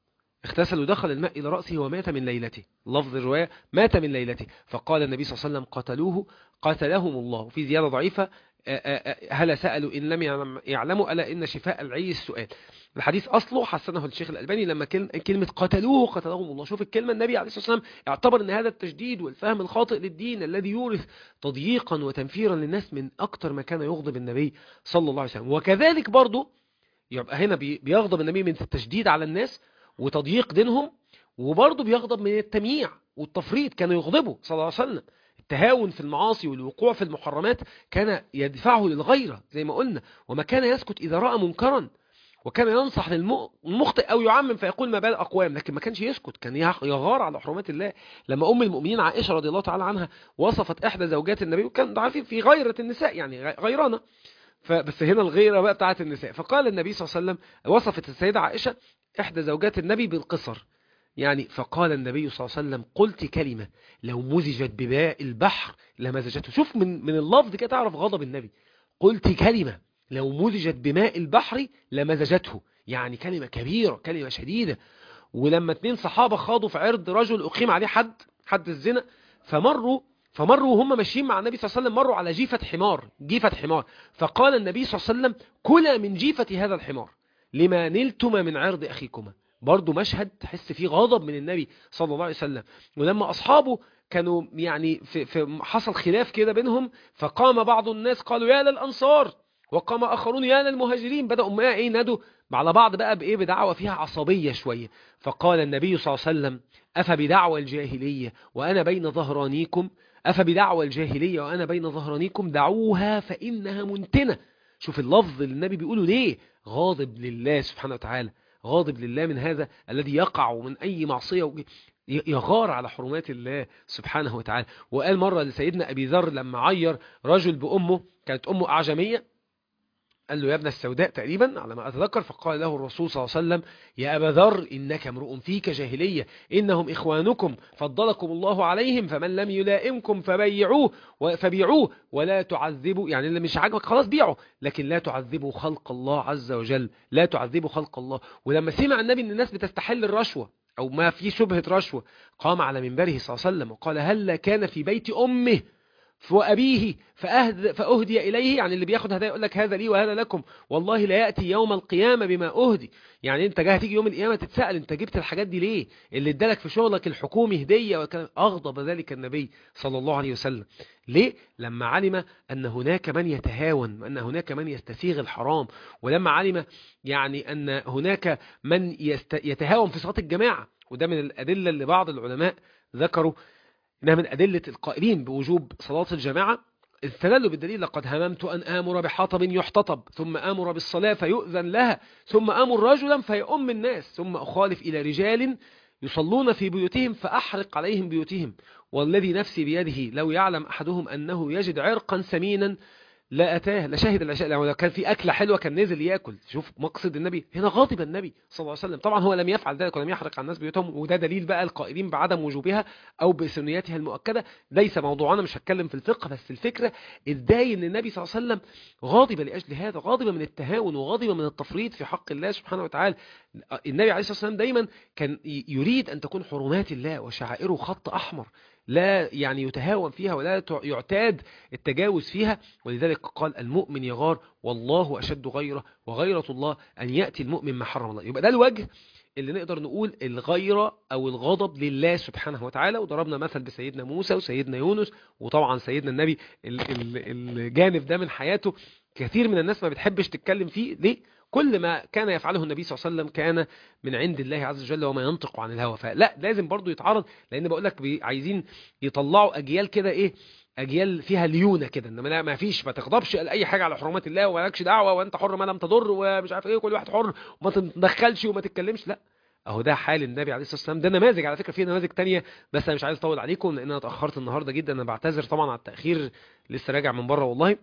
اغتسل ودخل الماء إلى رأسه ومات من ليلته لفظ الرواية مات من ليلته فقال النبي صلى الله عليه وسلم قتلوه قتلهم الله في زيادة ضعيفة آه، آه، آه، هل سألوا إن لم يعلم- يعلموا ألا إن شفاء العي السؤال الحديث أصله حسنه الشيخ الألباني لما كل- كلمة قتلوه قتلهم الله شوف الكلمة النبي عليه الصلاة والسلام اعتبر أن هذا التشديد والفهم الخاطئ للدين الذي يورث تضييقا وتنفيرا للناس من أكتر ما كان يغضب النبي صلى الله عليه وسلم وكذلك برضه يبقى هنا بي- بيغضب النبي من التشديد على الناس وتضييق دينهم وبرضه بيغضب من التمييع والتفريط كان يغضبه صلى الله عليه وسلم التهاون في المعاصي والوقوع في المحرمات كان يدفعه للغيرة زي ما قلنا وما كان يسكت إذا رأى منكرا وكان ينصح للمخطئ أو يعمم فيقول ما بال أقوام لكن ما كانش يسكت كان يغار على حرمات الله لما أم المؤمنين عائشة رضي الله تعالى عنها وصفت إحدى زوجات النبي وكان عارفين في غيرة النساء يعني غ- غيرانة فبس هنا الغيرة بقى بتاعت النساء فقال النبي صلى الله عليه وسلم وصفت السيدة عائشة إحدى زوجات النبي بالقصر يعني فقال النبي صلى الله عليه وسلم قلت كلمة لو مزجت بماء البحر لمزجته شوف من من اللفظ كده تعرف غضب النبي قلت كلمة لو مزجت بماء البحر لمزجته يعني كلمة كبيرة كلمة شديدة ولما اتنين صحابة خاضوا في عرض رجل أقيم عليه حد حد الزنا فمروا فمروا وهم ماشيين مع النبي صلى الله عليه وسلم مروا على جيفة حمار جيفة حمار فقال النبي صلى الله عليه وسلم كلا من جيفة هذا الحمار لما نلتما من عرض أخيكما برضو مشهد تحس فيه غضب من النبي صلى الله عليه وسلم ولما أصحابه كانوا يعني في, في حصل خلاف كده بينهم فقام بعض الناس قالوا يا للأنصار وقام آخرون يا للمهاجرين بدأوا ما إيه نادوا على بعض بقى بإيه بدعوة فيها عصبية شوية فقال النبي صلى الله عليه وسلم أفبدعوى الجاهلية وأنا بين ظهرانيكم أفبدعوى الجاهلية وأنا بين ظهرانيكم دعوها فإنها منتنة شوف اللفظ اللي النبي بيقوله ليه غاضب لله سبحانه وتعالى غاضب لله من هذا الذي يقع من أي معصية يغار على حرمات الله سبحانه وتعالى وقال مرة لسيدنا أبي ذر لما عير رجل بأمه كانت أمه أعجمية قال له يا ابن السوداء تقريبا على ما أتذكر فقال له الرسول صلى الله عليه وسلم يا أبا ذر إنك امرؤ فيك جاهلية إنهم إخوانكم فضلكم الله عليهم فمن لم يلائمكم فبيعوه فبيعوه ولا تعذبوا يعني اللي مش عاجبك خلاص بيعه لكن لا تعذبوا خلق الله عز وجل لا تعذبوا خلق الله ولما سمع النبي ان الناس بتستحل الرشوة او ما في شبهة رشوة قام على منبره صلى الله عليه وسلم وقال هل كان في بيت أمه وأبيه فأهد فأهدي إليه يعني اللي بياخد هدايا يقول لك هذا لي وهذا لكم والله لا يأتي يوم القيامة بما أهدي يعني انت جاي هتيجي يوم القيامة تتسأل انت جبت الحاجات دي ليه اللي ادالك في شغلك الحكومي هدية وكان أغضب ذلك النبي صلى الله عليه وسلم ليه لما علم أن هناك من يتهاون وأن هناك من يستسيغ الحرام ولما علم يعني أن هناك من يست... يتهاون في صلاة الجماعة وده من الأدلة اللي بعض العلماء ذكروا إنها من أدلة القائلين بوجوب صلاة الجماعة استدلوا بالدليل لقد هممت أن آمر بحطب يحتطب ثم آمر بالصلاة فيؤذن لها ثم آمر رجلا فيؤم الناس ثم أخالف إلى رجال يصلون في بيوتهم فأحرق عليهم بيوتهم والذي نفسي بيده لو يعلم أحدهم أنه يجد عرقا سمينا لا أتاه لا شاهد العشاء لو كان في أكلة حلوة كان نزل يأكل شوف مقصد النبي هنا غاضب النبي صلى الله عليه وسلم طبعا هو لم يفعل ذلك ولم يحرق على الناس بيوتهم وده دليل بقى القائلين بعدم وجوبها أو بسنياتها المؤكدة ليس موضوعنا مش هتكلم في الفقه بس الفكرة ازاي ان النبي صلى الله عليه وسلم غاضب لأجل هذا غاضب من التهاون وغاضب من التفريط في حق الله سبحانه وتعالى النبي عليه الصلاة والسلام دايما كان يريد أن تكون حرمات الله وشعائره خط أحمر لا يعني يتهاون فيها ولا يعتاد التجاوز فيها ولذلك قال المؤمن يغار والله أشد غيره وغيرة الله أن يأتي المؤمن ما حرم الله يبقى ده الوجه اللي نقدر نقول الغيرة أو الغضب لله سبحانه وتعالى وضربنا مثل بسيدنا موسى وسيدنا يونس وطبعا سيدنا النبي الجانب ده من حياته كثير من الناس ما بتحبش تتكلم فيه ليه؟ كل ما كان يفعله النبي صلى الله عليه وسلم كان من عند الله عز وجل وما ينطق عن الهوى فلا لازم برضو يتعرض لان بقول لك عايزين يطلعوا اجيال كده ايه اجيال فيها ليونه كده انما ما فيش ما تغضبش اي حاجه على حرمات الله ومالكش دعوه وانت حر ما لم تضر ومش عارف ايه كل واحد حر وما تتدخلش وما تتكلمش لا اهو ده حال النبي عليه الصلاه والسلام ده نماذج على فكره في نماذج تانية بس انا مش عايز اطول عليكم لان انا اتاخرت النهارده جدا انا بعتذر طبعا على التاخير لسه راجع من بره والله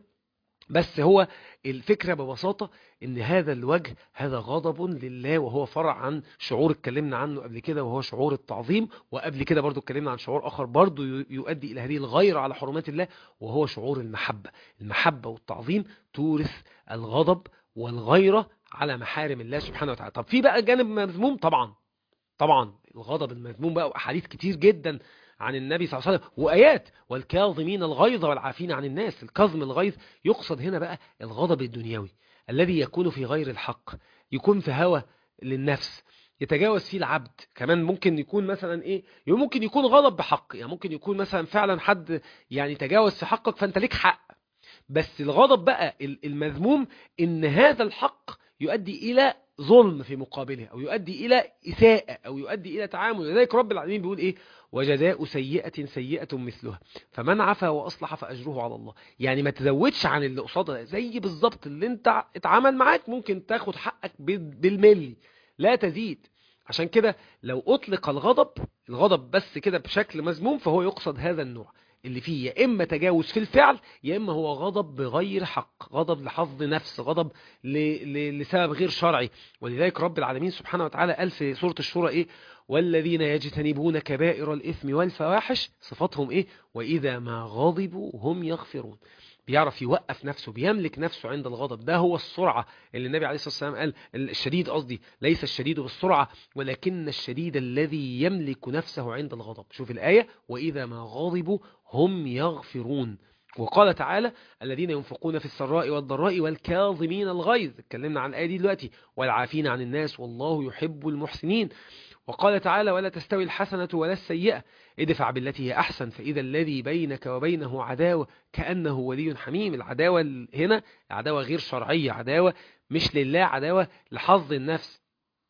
بس هو الفكرة ببساطة ان هذا الوجه هذا غضب لله وهو فرع عن شعور اتكلمنا عنه قبل كده وهو شعور التعظيم وقبل كده برضو اتكلمنا عن شعور اخر برضو يؤدي الى هذه الغيرة على حرمات الله وهو شعور المحبة المحبة والتعظيم تورث الغضب والغيرة على محارم الله سبحانه وتعالى طب في بقى جانب مذموم طبعا طبعا الغضب المذموم بقى وأحاديث كتير جدا عن النبي صلى الله عليه وسلم وآيات والكاظمين الغيظ والعافين عن الناس الكظم الغيظ يقصد هنا بقى الغضب الدنيوي الذي يكون في غير الحق يكون في هوى للنفس يتجاوز فيه العبد كمان ممكن يكون مثلا ايه ممكن يكون غضب بحق يعني ممكن يكون مثلا فعلا حد يعني تجاوز في حقك فانت ليك حق بس الغضب بقى المذموم ان هذا الحق يؤدي الى ظلم في مقابله او يؤدي الى اساءة او يؤدي الى تعامل لذلك رب العالمين بيقول ايه وجزاء سيئة سيئة مثلها فمن عفا واصلح فاجره على الله يعني ما تزودش عن اللي قصادها زي بالظبط اللي انت اتعامل معاك ممكن تاخد حقك بالملي لا تزيد عشان كده لو اطلق الغضب الغضب بس كده بشكل مذموم فهو يقصد هذا النوع اللي فيه يا إما تجاوز في الفعل يا إما هو غضب بغير حق غضب لحظ نفس غضب ل... ل... لسبب غير شرعي ولذلك رب العالمين سبحانه وتعالى قال في سورة الشورى إيه والذين يجتنبون كبائر الإثم والفواحش صفاتهم إيه وإذا ما غضبوا هم يغفرون بيعرف يوقف نفسه بيملك نفسه عند الغضب ده هو السرعة اللي النبي عليه الصلاة والسلام قال الشديد قصدي ليس الشديد بالسرعة ولكن الشديد الذي يملك نفسه عند الغضب شوف الآية وإذا ما غضبوا هم يغفرون وقال تعالى الذين ينفقون في السراء والضراء والكاظمين الغيظ اتكلمنا عن الآية دي دلوقتي والعافين عن الناس والله يحب المحسنين وقال تعالى ولا تستوي الحسنة ولا السيئة ادفع بالتي هي أحسن فإذا الذي بينك وبينه عداوة كأنه ولي حميم العداوة هنا عداوة غير شرعية عداوة مش لله عداوة لحظ النفس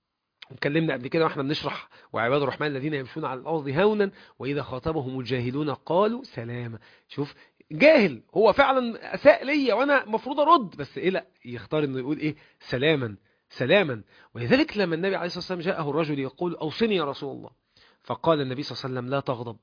اتكلمنا قبل كده واحنا بنشرح وعباد الرحمن الذين يمشون على الأرض هونا وإذا خاطبهم الجاهلون قالوا سلاما شوف جاهل هو فعلا أساء ليا وأنا مفروض أرد بس إيه لا يختار إنه يقول إيه سلاما سلاما ولذلك لما النبي عليه الصلاة والسلام جاءه الرجل يقول أوصني يا رسول الله فقال النبي صلى الله عليه وسلم لا تغضب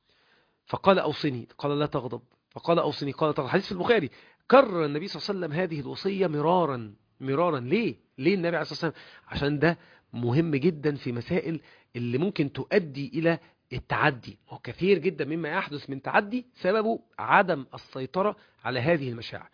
فقال أوصني قال لا تغضب فقال أوصني قال تغضب حديث في البخاري كرر النبي صلى الله عليه وسلم هذه الوصية مرارا مرارا ليه ليه النبي عليه الصلاة والسلام عشان ده مهم جدا في مسائل اللي ممكن تؤدي إلى التعدي وكثير جدا مما يحدث من تعدي سببه عدم السيطرة على هذه المشاعر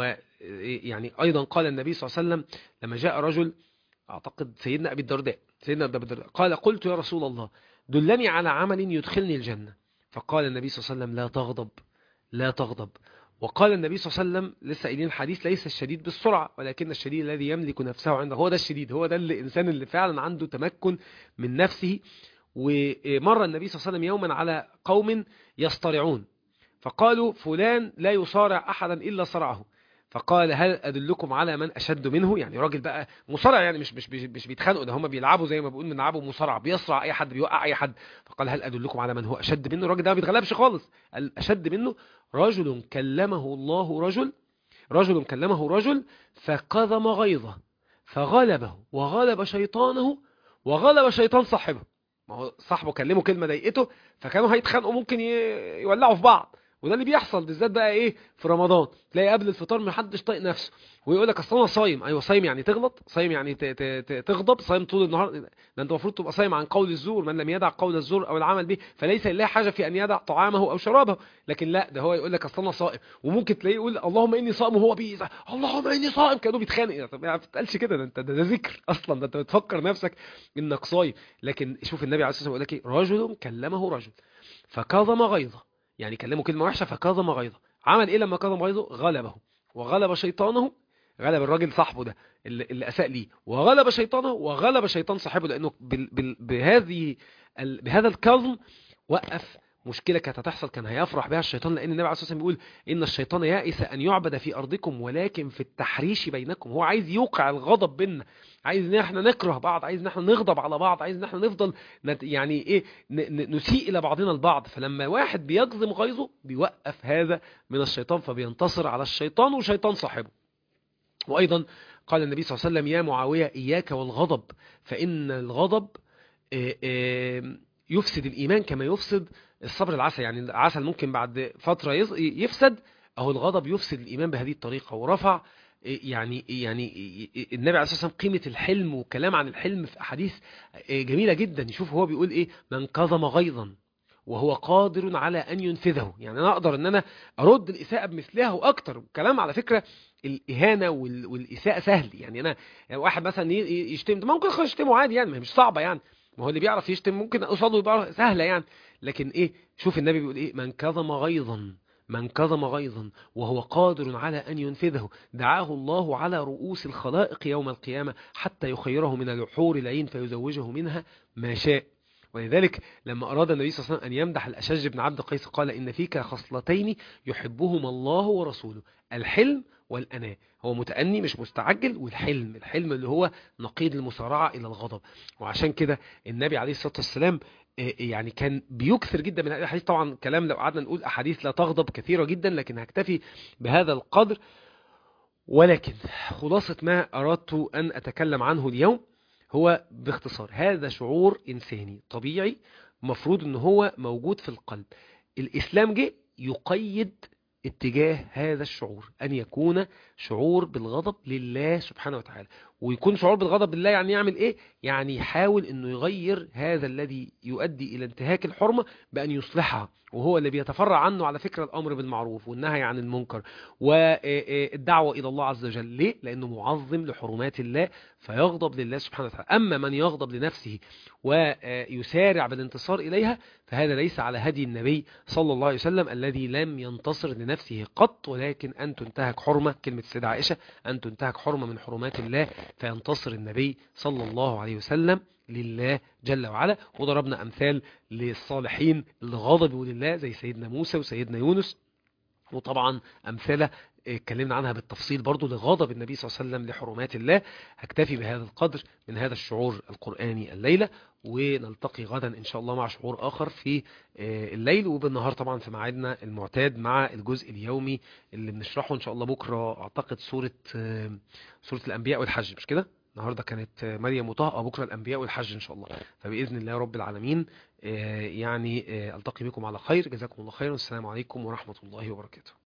ويعني أيضا قال النبي صلى الله عليه وسلم لما جاء رجل أعتقد سيدنا أبي الدرداء سيدنا أبي الدرداء قال قلت يا رسول الله دلني على عمل يدخلني الجنة فقال النبي صلى الله عليه وسلم لا تغضب لا تغضب وقال النبي صلى الله عليه وسلم لسه قايلين الحديث ليس الشديد بالسرعة ولكن الشديد الذي يملك نفسه عنده هو ده الشديد هو ده الإنسان اللي فعلا عنده تمكن من نفسه ومر النبي صلى الله عليه وسلم يوما على قوم يصطرعون فقالوا فلان لا يصارع أحدا إلا صرعه فقال هل أدلكم على من أشد منه يعني راجل بقى مصارع يعني مش مش مش بيتخانقوا ده هم بيلعبوا زي ما بيقول بنلعبوا مصارع بيصرع أي حد بيوقع أي حد فقال هل أدلكم على من هو أشد منه الراجل ده ما بيتغلبش خالص الأشد منه رجل كلمه الله رجل رجل كلمه رجل فقذم غيظه فغلبه وغلب شيطانه وغلب شيطان صاحبه ما هو صاحبه كلمه كلمه ضايقته فكانوا هيتخانقوا ممكن ي- يولعوا في بعض وده اللي بيحصل بالذات بقى ايه في رمضان تلاقي قبل الفطار محدش طايق نفسه ويقول لك اصل انا صايم ايوه صايم يعني تغلط صايم يعني ت- ت- ت- تغضب صايم طول النهار ده انت المفروض تبقى صايم عن قول الزور من لم يدع قول الزور او العمل به فليس لله حاجه في ان يدع طعامه او شرابه لكن لا ده هو يقول لك اصل انا صائم وممكن تلاقيه يقول اللهم اني صائم وهو بيزعل اللهم اني صائم كانوا بيتخانق طب ما بتتقالش كده ده انت ده, ده ذكر اصلا ده انت بتفكر نفسك انك صايم لكن شوف النبي عليه الصلاه والسلام يقول لك ايه رجل كلمه رجل فكظم غيظه يعني كلمه كلمه وحشه فكظم غيظه عمل ايه لما كظم غيظه غلبه وغلب شيطانه غلب الراجل صاحبه ده اللي, اللي اساء ليه وغلب شيطانه وغلب شيطان صاحبه لانه بال بال بهذه ال بهذا الكظم وقف مشكله كانت هتحصل كان هيفرح بها الشيطان لان النبي عليه الصلاه والسلام بيقول ان الشيطان يائس ان يعبد في ارضكم ولكن في التحريش بينكم هو عايز يوقع الغضب بيننا عايز ان احنا نكره بعض عايز ان احنا نغضب على بعض عايز ان احنا نفضل نت يعني ايه ن- ن- نسيء الى بعضنا البعض فلما واحد بيجزم غيظه بيوقف هذا من الشيطان فبينتصر على الشيطان وشيطان صاحبه وايضا قال النبي صلى الله عليه وسلم يا معاويه اياك والغضب فان الغضب آه، آه، يفسد الايمان كما يفسد الصبر العسل يعني العسل ممكن بعد فتره يز- يفسد اهو الغضب يفسد الايمان بهذه الطريقه ورفع يعني يعني النبي عليه الصلاه والسلام قيمه الحلم والكلام عن الحلم في احاديث جميله جدا يشوف هو بيقول ايه من كظم غيظا وهو قادر على ان ينفذه يعني انا اقدر ان انا ارد الاساءه بمثلها واكتر الكلام على فكره الاهانه وال- والاساءه سهل يعني انا يعني واحد مثلا ي- ي- يشتم طب ممكن يشتمه عادي يعني ما هي مش صعبه يعني ما هو اللي بيعرف يشتم ممكن قصاده يبقى سهله يعني لكن ايه شوف النبي بيقول ايه من كظم غيظا من كظم غيظا وهو قادر على أن ينفذه دعاه الله على رؤوس الخلائق يوم القيامة حتى يخيره من الحور العين فيزوجه منها ما شاء ولذلك لما أراد النبي صلى الله عليه وسلم أن يمدح الأشج بن عبد قيس قال إن فيك خصلتين يحبهما الله ورسوله الحلم والأناة هو متأني مش مستعجل والحلم الحلم اللي هو نقيض المسارعة إلى الغضب وعشان كده النبي عليه الصلاة والسلام يعني كان بيكثر جدا من الأحاديث طبعا كلام لو قعدنا نقول أحاديث لا تغضب كثيرة جدا لكن هكتفي بهذا القدر ولكن خلاصة ما أردت أن أتكلم عنه اليوم هو باختصار هذا شعور إنساني طبيعي مفروض أنه هو موجود في القلب الإسلام جه يقيد اتجاه هذا الشعور أن يكون شعور بالغضب لله سبحانه وتعالى ويكون شعور بالغضب لله يعني يعمل إيه؟ يعني يحاول أنه يغير هذا الذي يؤدي إلى انتهاك الحرمة بأن يصلحها وهو اللي بيتفرع عنه على فكرة الأمر بالمعروف والنهي عن المنكر والدعوة إلى الله عز وجل ليه؟ لأنه معظم لحرمات الله فيغضب لله سبحانه وتعالى أما من يغضب لنفسه ويسارع بالانتصار إليها فهذا ليس على هدي النبي صلى الله عليه وسلم الذي لم ينتصر لنفسه قط ولكن أن تنتهك حرمة كلمة السيدة عائشة أن تنتهك حرمة من حرمات الله فينتصر النبي صلى الله عليه وسلم لله جل وعلا وضربنا أمثال للصالحين اللي غضبوا لله زي سيدنا موسى وسيدنا يونس وطبعا أمثلة اتكلمنا عنها بالتفصيل برضو لغضب النبي صلى الله عليه وسلم لحرمات الله هكتفي بهذا القدر من هذا الشعور القرآني الليلة ونلتقي غدا إن شاء الله مع شعور آخر في الليل وبالنهار طبعا في ميعادنا المعتاد مع الجزء اليومي اللي بنشرحه إن شاء الله بكرة أعتقد سورة سورة الأنبياء والحج مش كده؟ النهارده كانت مريم وطه بكره الانبياء والحج ان شاء الله فباذن الله رب العالمين يعني التقي بكم على خير جزاكم الله خيرا والسلام عليكم ورحمه الله وبركاته